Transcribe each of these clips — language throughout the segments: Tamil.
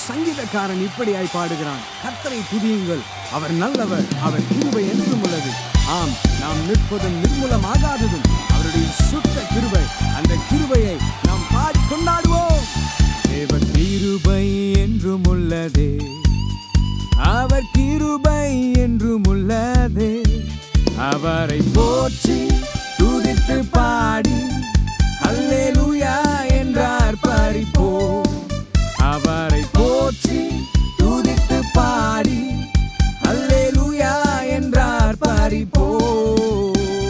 சங்கீதக்காரன் இப்படியாய் பாடுகிறான் கர்த்தரை துதியுங்கள் அவர் நல்லவர் அவர் கிருபை என்றும் உள்ளது ஆம் நாம் நிற்பதும் நிர்மூலமாகாததும் அவருடைய சுத்த கிருபை அந்த கிருபையை நாம் பாடி கொண்டாடுவோம் தேவ கிருபை என்றும் உள்ளதே அவர் கிருபை என்றும் உள்ளதே அவரை போற்றி துதித்து பாடி அல்லேலூயா என்றார் பறிப்போம் அவரை போற்றி துதித்து பாடி அல்லேலூயா என்றார் பறிப்போம்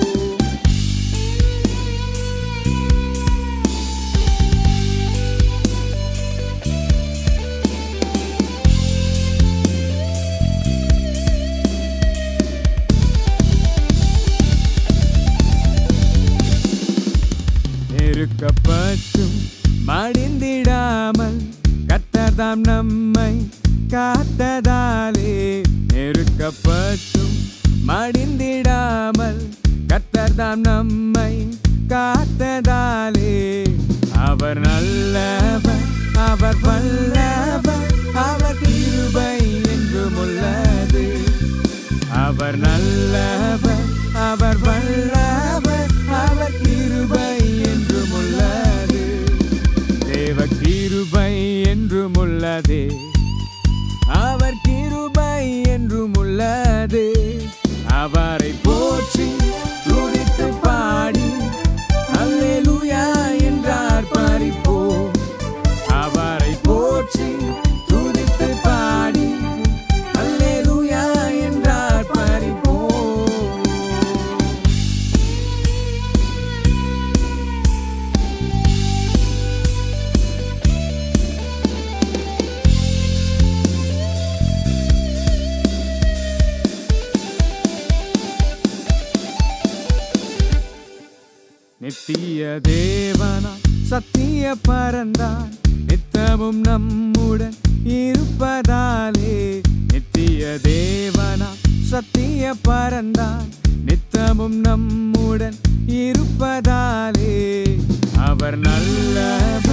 நெருக்கப்பட்டும் மடிந்திடாமல் கர்த்தர்தாம் நம்மை காத்ததாலே நெருக்கப்பட்டும் மடிந்திடாமல் கர்த்தர்தாம் நம்மை காத்ததாலே அவர் நல்லவர் அவர் வல்லவர் அவர் கிருபை என்றும் உள்ளது அவர் நல்லவர் அவர் வல்லவர் அவர் கிருபை என்றும் உள்ளது தேவ கிருபை என்றும் உள்ளதே அவர் கிருபை என்றும் உள்ளது அவரை போற்றி துதித்து பாடி அல்லேலூயா என்றார் பறிப்போம் அவரை போற்றி துதித்து பாடி அல்லேலூயா என்றார் பறிப்போம் நித்திய தேவனா சத்திய பரந்தான் நித்தமும் நம்முடன் இருப்பதாலே நித்திய தேவனா சத்திய பரந்தான் நித்தமும் நம்முடன் இருப்பதாலே அவர் நல்லவர்